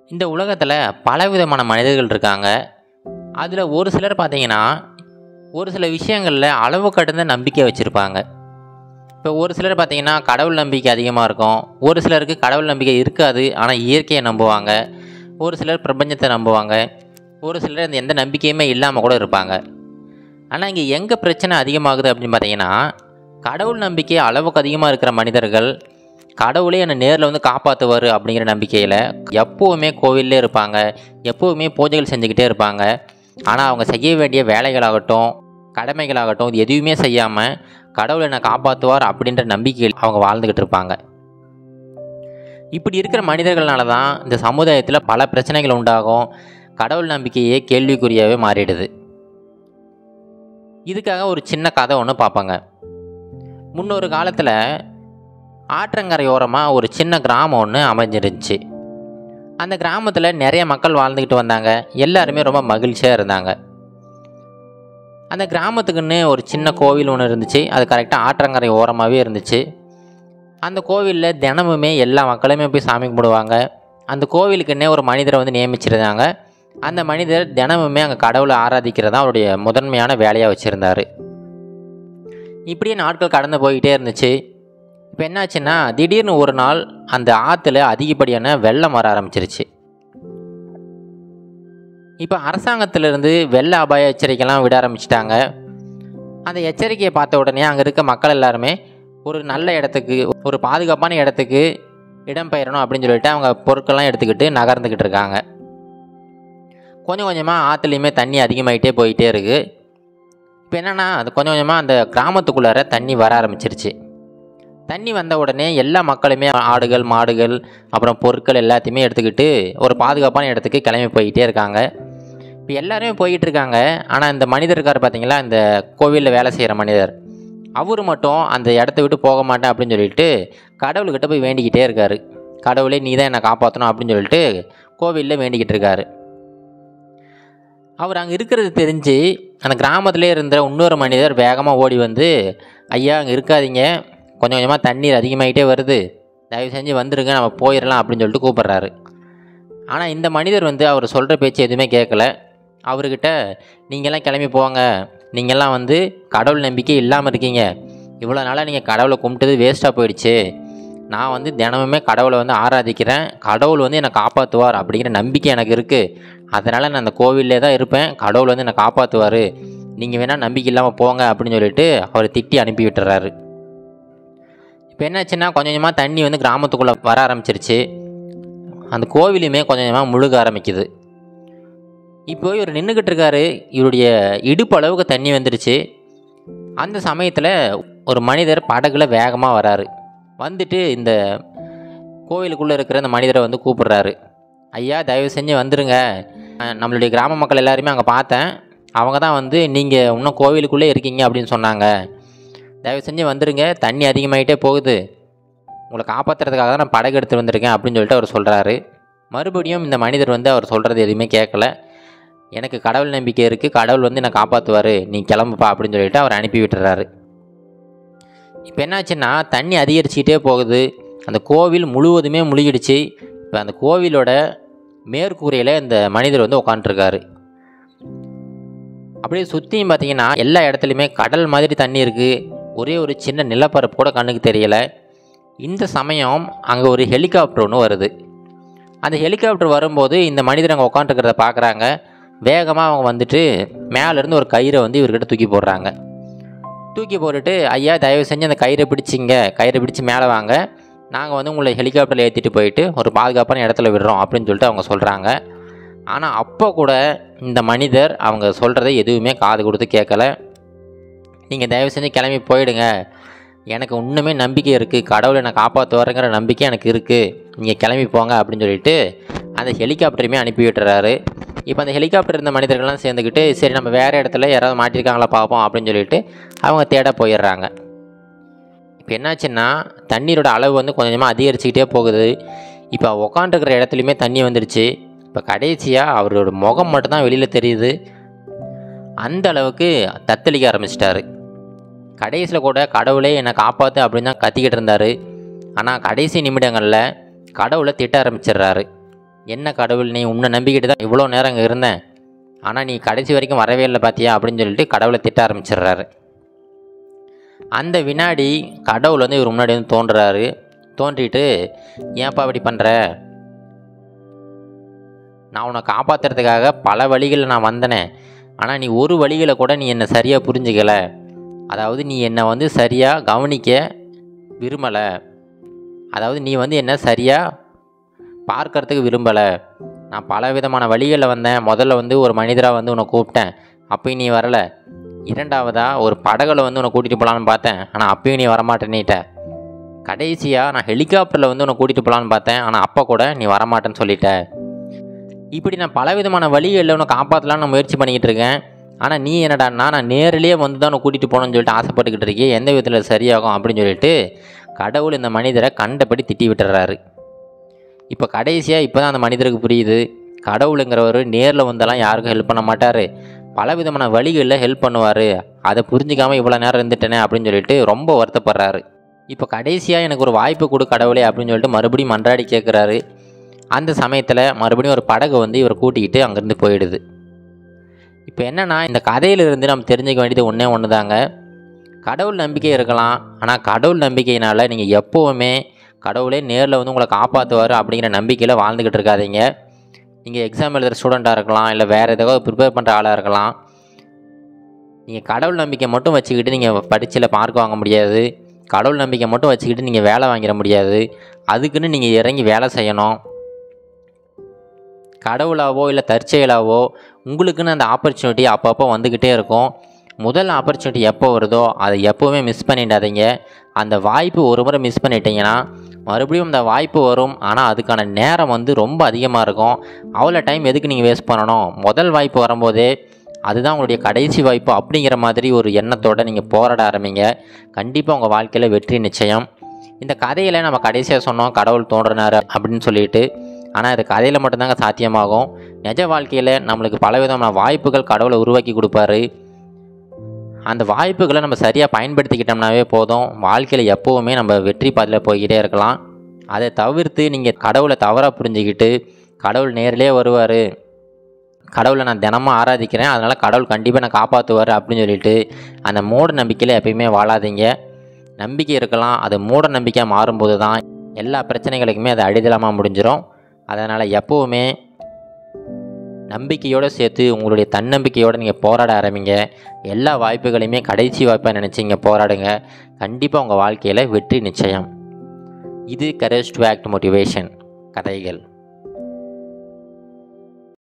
இந்த உலகத்தில் பலவிதமான மனிதர்கள் இருக்காங்க அதில் ஒரு சிலர் பார்த்தீங்கன்னா ஒரு சில விஷயங்களில் அளவு கடந்த நம்பிக்கை வச்சுருப்பாங்க இப்போ ஒரு சிலர் பார்த்தீங்கன்னா கடவுள் நம்பிக்கை அதிகமாக இருக்கும் ஒரு சிலருக்கு கடவுள் நம்பிக்கை இருக்காது ஆனால் இயற்கையை நம்புவாங்க ஒரு சிலர் பிரபஞ்சத்தை நம்புவாங்க ஒரு சிலர் இந்த எந்த நம்பிக்கையுமே இல்லாமல் கூட இருப்பாங்க ஆனால் இங்கே எங்கே பிரச்சனை அதிகமாகுது அப்படின்னு பார்த்தீங்கன்னா கடவுள் நம்பிக்கை அளவுக்கு அதிகமாக இருக்கிற மனிதர்கள் கடவுளே என்னை நேரில் வந்து காப்பாற்றுவார் அப்படிங்கிற நம்பிக்கையில் எப்போவுமே கோவில்லே இருப்பாங்க எப்போவுமே பூஜைகள் செஞ்சுக்கிட்டே இருப்பாங்க ஆனால் அவங்க செய்ய வேண்டிய வேலைகளாகட்டும் கடமைகளாகட்டும் இது எதுவுமே செய்யாமல் கடவுள் என்னை காப்பாற்றுவார் அப்படின்ற நம்பிக்கையில் அவங்க வாழ்ந்துக்கிட்டு இருப்பாங்க இப்படி இருக்கிற மனிதர்களால தான் இந்த சமுதாயத்தில் பல பிரச்சனைகள் உண்டாகும் கடவுள் நம்பிக்கையே கேள்விக்குறியாகவே மாறிடுது இதுக்காக ஒரு சின்ன கதை ஒன்று பார்ப்பாங்க முன்னொரு காலத்தில் ஆற்றங்கரையோரமாக ஒரு சின்ன கிராமம் ஒன்று அமைஞ்சிருந்துச்சு அந்த கிராமத்தில் நிறைய மக்கள் வாழ்ந்துக்கிட்டு வந்தாங்க எல்லாருமே ரொம்ப மகிழ்ச்சியாக இருந்தாங்க அந்த கிராமத்துக்குன்னு ஒரு சின்ன கோவில் ஒன்று இருந்துச்சு அது கரெக்டாக ஆற்றங்கரை ஓரமாகவே இருந்துச்சு அந்த கோவிலில் தினமுமே எல்லா மக்களுமே போய் சாமி கும்பிடுவாங்க அந்த கோவிலுக்குன்னே ஒரு மனிதரை வந்து நியமிச்சிருந்தாங்க அந்த மனிதர் தினமுமே அங்கே கடவுளை ஆராதிக்கிறதா அவருடைய முதன்மையான வேலையாக வச்சுருந்தார் இப்படியே நாட்கள் கடந்து போய்கிட்டே இருந்துச்சு இப்போ என்னாச்சுன்னா திடீர்னு ஒரு நாள் அந்த ஆற்றுல அதிகப்படியான வெள்ளம் வர ஆரம்பிச்சிருச்சு இப்போ அரசாங்கத்திலிருந்து வெள்ள அபாய எச்சரிக்கைலாம் விட ஆரம்பிச்சிட்டாங்க அந்த எச்சரிக்கையை பார்த்த உடனே அங்கே இருக்க மக்கள் எல்லாருமே ஒரு நல்ல இடத்துக்கு ஒரு பாதுகாப்பான இடத்துக்கு இடம்பெயரணும் அப்படின்னு சொல்லிட்டு அவங்க பொருட்கள்லாம் எடுத்துக்கிட்டு நகர்ந்துக்கிட்டு இருக்காங்க கொஞ்சம் கொஞ்சமாக ஆற்றுலையுமே தண்ணி அதிகமாகிட்டே போயிட்டே இருக்குது இப்போ என்னென்னா அது கொஞ்சம் கொஞ்சமாக அந்த கிராமத்துக்குள்ளார தண்ணி வர ஆரம்பிச்சிருச்சு தண்ணி வந்த உடனே எல்லா மக்களுமே ஆடுகள் மாடுகள் அப்புறம் பொருட்கள் எல்லாத்தையுமே எடுத்துக்கிட்டு ஒரு பாதுகாப்பான இடத்துக்கு கிளம்பி போய்கிட்டே இருக்காங்க இப்போ எல்லாருமே போய்கிட்டு இருக்காங்க ஆனால் இந்த மனிதர் இருக்கார் பார்த்தீங்களா இந்த கோவிலில் வேலை செய்கிற மனிதர் அவர் மட்டும் அந்த இடத்த விட்டு போக மாட்டேன் அப்படின்னு சொல்லிட்டு கடவுள்கிட்ட போய் வேண்டிக்கிட்டே இருக்கார் கடவுளே நீ தான் என்னை காப்பாற்றணும் அப்படின்னு சொல்லிட்டு கோவிலில் வேண்டிக்கிட்டு இருக்காரு அவர் அங்கே இருக்கிறது தெரிஞ்சு அந்த கிராமத்திலே இருந்த இன்னொரு மனிதர் வேகமாக ஓடி வந்து ஐயா அங்கே இருக்காதீங்க கொஞ்சம் கொஞ்சமாக தண்ணீர் அதிகமாகிட்டே வருது தயவு செஞ்சு வந்துருங்க நம்ம போயிடலாம் அப்படின்னு சொல்லிட்டு கூப்பிட்றாரு ஆனால் இந்த மனிதர் வந்து அவர் சொல்கிற பேச்சு எதுவுமே கேட்கல அவர்கிட்ட நீங்கள்லாம் கிளம்பி போங்க நீங்கள்லாம் வந்து கடவுள் நம்பிக்கை இல்லாமல் இருக்கீங்க இவ்வளோ நாளாக நீங்கள் கடவுளை கும்பிட்டது வேஸ்ட்டாக போயிடுச்சு நான் வந்து தினமுமே கடவுளை வந்து ஆராதிக்கிறேன் கடவுள் வந்து என்னை காப்பாற்றுவார் அப்படிங்கிற நம்பிக்கை எனக்கு இருக்குது அதனால் நான் அந்த கோவிலே தான் இருப்பேன் கடவுள் வந்து என்னை காப்பாற்றுவார் நீங்கள் வேணால் நம்பிக்கை இல்லாமல் போங்க அப்படின்னு சொல்லிட்டு அவர் திட்டி அனுப்பி விட்டுறாரு இப்போ என்னாச்சுன்னா கொஞ்சம் கொஞ்சமாக தண்ணி வந்து கிராமத்துக்குள்ளே வர ஆரம்பிச்சிருச்சு அந்த கோவிலுமே கொஞ்சம் கொஞ்சமாக முழுக ஆரம்பிக்குது இப்போ இவர் நின்றுக்கிட்டு இருக்காரு இவருடைய இடுப்பு அளவுக்கு தண்ணி வந்துருச்சு அந்த சமயத்தில் ஒரு மனிதர் படகுல வேகமாக வராரு வந்துட்டு இந்த கோவிலுக்குள்ளே இருக்கிற இந்த மனிதரை வந்து கூப்பிடுறாரு ஐயா தயவு செஞ்சு வந்துருங்க அஹ் நம்மளுடைய கிராம மக்கள் எல்லாருமே அங்கே பார்த்தேன் அவங்க தான் வந்து நீங்கள் இன்னும் கோவிலுக்குள்ளே இருக்கீங்க அப்படின்னு சொன்னாங்க தயவு செஞ்சு வந்துருங்க தண்ணி அதிகமாகிட்டே போகுது உங்களை காப்பாற்றுறதுக்காக தான் நான் படகு எடுத்து வந்திருக்கேன் அப்படின்னு சொல்லிட்டு அவர் சொல்கிறாரு மறுபடியும் இந்த மனிதர் வந்து அவர் சொல்கிறது எதுவுமே கேட்கல எனக்கு கடவுள் நம்பிக்கை இருக்குது கடவுள் வந்து என்னை காப்பாற்றுவார் நீ கிளம்புப்பா அப்படின்னு சொல்லிட்டு அவர் அனுப்பி விட்டுறாரு இப்போ என்னாச்சுன்னா தண்ணி அதிகரிச்சுக்கிட்டே போகுது அந்த கோவில் முழுவதுமே முழுகிடுச்சு இப்போ அந்த கோவிலோட மேற்கூரையில் இந்த மனிதர் வந்து உட்காந்துருக்காரு அப்படியே சுற்றியும் பார்த்தீங்கன்னா எல்லா இடத்துலையுமே கடல் மாதிரி தண்ணி இருக்குது ஒரே ஒரு சின்ன நிலப்பரப்பு கூட கண்ணுக்கு தெரியலை இந்த சமயம் அங்கே ஒரு ஹெலிகாப்டர் ஒன்று வருது அந்த ஹெலிகாப்டர் வரும்போது இந்த மனிதர் அங்கே உட்காந்துருக்கிறத பார்க்குறாங்க வேகமாக அவங்க வந்துட்டு மேலேருந்து ஒரு கயிறை வந்து இவர்கிட்ட தூக்கி போடுறாங்க தூக்கி போட்டுட்டு ஐயா தயவு செஞ்சு அந்த கயிறை பிடிச்சிங்க கயிறை பிடிச்சி மேலே வாங்க நாங்கள் வந்து உங்களை ஹெலிகாப்டரில் ஏற்றிட்டு போயிட்டு ஒரு பாதுகாப்பான இடத்துல விடுறோம் அப்படின்னு சொல்லிட்டு அவங்க சொல்கிறாங்க ஆனால் அப்போ கூட இந்த மனிதர் அவங்க சொல்கிறத எதுவுமே காது கொடுத்து கேட்கல நீங்கள் தயவு செஞ்சு கிளம்பி போயிடுங்க எனக்கு இன்னுமே நம்பிக்கை இருக்குது கடவுளை என்னை காப்பாற்றுவாருங்கிற நம்பிக்கை எனக்கு இருக்குது நீங்கள் கிளம்பி போங்க அப்படின்னு சொல்லிட்டு அந்த ஹெலிகாப்டருமே அனுப்பி விட்டுறாரு இப்போ அந்த ஹெலிகாப்டர் இருந்த மனிதர்கள்லாம் சேர்ந்துக்கிட்டு சரி நம்ம வேறு இடத்துல யாராவது மாட்டிருக்காங்களா பார்ப்போம் அப்படின்னு சொல்லிட்டு அவங்க தேட போயிடுறாங்க இப்போ என்னாச்சுன்னா தண்ணீரோட அளவு வந்து கொஞ்சம் கொஞ்சமாக அதிகரிச்சுக்கிட்டே போகுது இப்போ உக்காண்டிருக்கிற இடத்துலையுமே தண்ணி வந்துடுச்சு இப்போ கடைசியாக அவரோட முகம் மட்டும்தான் வெளியில் தெரியுது அந்த அளவுக்கு தத்தளிக்க ஆரம்பிச்சிட்டாரு கடைசியில் கூட கடவுளே என்னை காப்பாற்று அப்படின்னு தான் கத்திக்கிட்டு இருந்தார் ஆனால் கடைசி நிமிடங்களில் கடவுளை திட்ட ஆரம்பிச்சிடுறாரு என்ன கடவுள் நீ உன்னை நம்பிக்கிட்டு தான் இவ்வளோ நேரம் இங்கே இருந்தேன் ஆனால் நீ கடைசி வரைக்கும் வரவே இல்லை பார்த்தியா அப்படின்னு சொல்லிட்டு கடவுளை திட்ட ஆரம்பிச்சிடுறாரு அந்த வினாடி கடவுள் வந்து இவர் முன்னாடி வந்து தோன்றுறாரு தோன்றிட்டு ஏன்ப்பா அப்படி பண்ணுற நான் உன்னை காப்பாற்றுறதுக்காக பல வழிகளில் நான் வந்தனே ஆனால் நீ ஒரு வழிகளை கூட நீ என்னை சரியாக புரிஞ்சுக்கல அதாவது நீ என்னை வந்து சரியாக கவனிக்க விரும்பலை அதாவது நீ வந்து என்ன சரியாக பார்க்கறதுக்கு விரும்பலை நான் பல விதமான வழிகளில் வந்தேன் முதல்ல வந்து ஒரு மனிதராக வந்து உன்னை கூப்பிட்டேன் அப்பயும் நீ வரலை இரண்டாவதாக ஒரு படகுல வந்து உன்னை கூட்டிகிட்டு போகலான்னு பார்த்தேன் ஆனால் அப்பயும் நீ வரமாட்டேன்னிட்ட கடைசியாக நான் ஹெலிகாப்டரில் வந்து உன்னை கூட்டிகிட்டு போகலான்னு பார்த்தேன் ஆனால் அப்போ கூட நீ வரமாட்டேன்னு சொல்லிட்ட இப்படி நான் பல விதமான வழிகளில் உன்னை காப்பாற்றலான்னு நான் முயற்சி பண்ணிக்கிட்டு இருக்கேன் ஆனால் நீ என்னடான்னா நான் நேரிலேயே வந்து தான் உன்னை கூட்டிகிட்டு போகணும்னு சொல்லிட்டு ஆசைப்பட்டுக்கிட்டு இருக்கே எந்த விதத்தில் சரியாகும் அப்படின்னு சொல்லிட்டு கடவுள் இந்த மனிதரை கண்டபடி திட்டி விட்டுறாரு இப்போ கடைசியாக இப்போ தான் அந்த மனிதருக்கு புரியுது கடவுளுங்கிறவர் நேரில் வந்தெல்லாம் யாருக்கும் ஹெல்ப் பண்ண மாட்டார் பல விதமான வழிகளில் ஹெல்ப் பண்ணுவார் அதை புரிஞ்சிக்காமல் இவ்வளோ நேரம் இருந்துட்டேனே அப்படின்னு சொல்லிட்டு ரொம்ப வருத்தப்படுறாரு இப்போ கடைசியாக எனக்கு ஒரு வாய்ப்பு கொடு கடவுளே அப்படின்னு சொல்லிட்டு மறுபடியும் மன்றாடி கேட்குறாரு அந்த சமயத்தில் மறுபடியும் ஒரு படகு வந்து இவரை கூட்டிக்கிட்டு அங்கேருந்து போயிடுது இப்போ என்னென்னா இந்த கதையிலிருந்து நம்ம தெரிஞ்சுக்க வேண்டியது ஒன்றே ஒன்று தாங்க கடவுள் நம்பிக்கை இருக்கலாம் ஆனால் கடவுள் நம்பிக்கையினால் நீங்கள் எப்போவுமே கடவுளே நேரில் வந்து உங்களை காப்பாற்றுவார் அப்படிங்கிற நம்பிக்கையில் வாழ்ந்துக்கிட்டு இருக்காதீங்க நீங்கள் எக்ஸாம் எழுதுகிற ஸ்டூடெண்ட்டாக இருக்கலாம் இல்லை வேறு ஏதாவது ப்ரிப்பேர் பண்ணுற ஆளாக இருக்கலாம் நீங்கள் கடவுள் நம்பிக்கை மட்டும் வச்சுக்கிட்டு நீங்கள் படிச்சில் மார்க் வாங்க முடியாது கடவுள் நம்பிக்கை மட்டும் வச்சுக்கிட்டு நீங்கள் வேலை வாங்கிட முடியாது அதுக்குன்னு நீங்கள் இறங்கி வேலை செய்யணும் கடவுளாவோ இல்லை தற்செயலாவோ உங்களுக்குன்னு அந்த ஆப்பர்ச்சுனிட்டி அப்பப்போ வந்துக்கிட்டே இருக்கும் முதல் ஆப்பர்ச்சுனிட்டி எப்போ வருதோ அதை எப்போவுமே மிஸ் பண்ணிடாதீங்க அந்த வாய்ப்பு ஒரு முறை மிஸ் பண்ணிட்டீங்கன்னா மறுபடியும் அந்த வாய்ப்பு வரும் ஆனால் அதுக்கான நேரம் வந்து ரொம்ப அதிகமாக இருக்கும் அவ்வளோ டைம் எதுக்கு நீங்கள் வேஸ்ட் பண்ணணும் முதல் வாய்ப்பு வரும்போதே அதுதான் உங்களுடைய கடைசி வாய்ப்பு அப்படிங்கிற மாதிரி ஒரு எண்ணத்தோடு நீங்கள் போராட ஆரம்பிங்க கண்டிப்பாக உங்கள் வாழ்க்கையில் வெற்றி நிச்சயம் இந்த கதையில் நம்ம கடைசியாக சொன்னோம் கடவுள் தோன்றினார் அப்படின்னு சொல்லிட்டு ஆனால் இது கதையில் மட்டும்தாங்க சாத்தியமாகும் நிஜ வாழ்க்கையில் நம்மளுக்கு பலவிதமான வாய்ப்புகள் கடவுளை உருவாக்கி கொடுப்பாரு அந்த வாய்ப்புகளை நம்ம சரியாக பயன்படுத்திக்கிட்டோம்னாவே போதும் வாழ்க்கையில் எப்போவுமே நம்ம வெற்றி பாதையில் போய்கிட்டே இருக்கலாம் அதை தவிர்த்து நீங்கள் கடவுளை தவறாக புரிஞ்சுக்கிட்டு கடவுள் நேரிலே வருவார் கடவுளை நான் தினமும் ஆராதிக்கிறேன் அதனால் கடவுள் கண்டிப்பாக நான் காப்பாற்றுவார் அப்படின்னு சொல்லிட்டு அந்த மூட நம்பிக்கையில் எப்பயுமே வாழாதீங்க நம்பிக்கை இருக்கலாம் அது மூட நம்பிக்கையாக மாறும்போது தான் எல்லா பிரச்சனைகளுக்குமே அது அடிதளமாக முடிஞ்சிடும் அதனால் எப்போவுமே நம்பிக்கையோடு சேர்த்து உங்களுடைய தன்னம்பிக்கையோடு நீங்கள் போராட ஆரம்பிங்க எல்லா வாய்ப்புகளையுமே கடைசி வாய்ப்பாக நினச்சிங்க போராடுங்க கண்டிப்பாக உங்கள் வாழ்க்கையில் வெற்றி நிச்சயம் இது கரேஜ் டு ஆக்ட் மோட்டிவேஷன் கதைகள்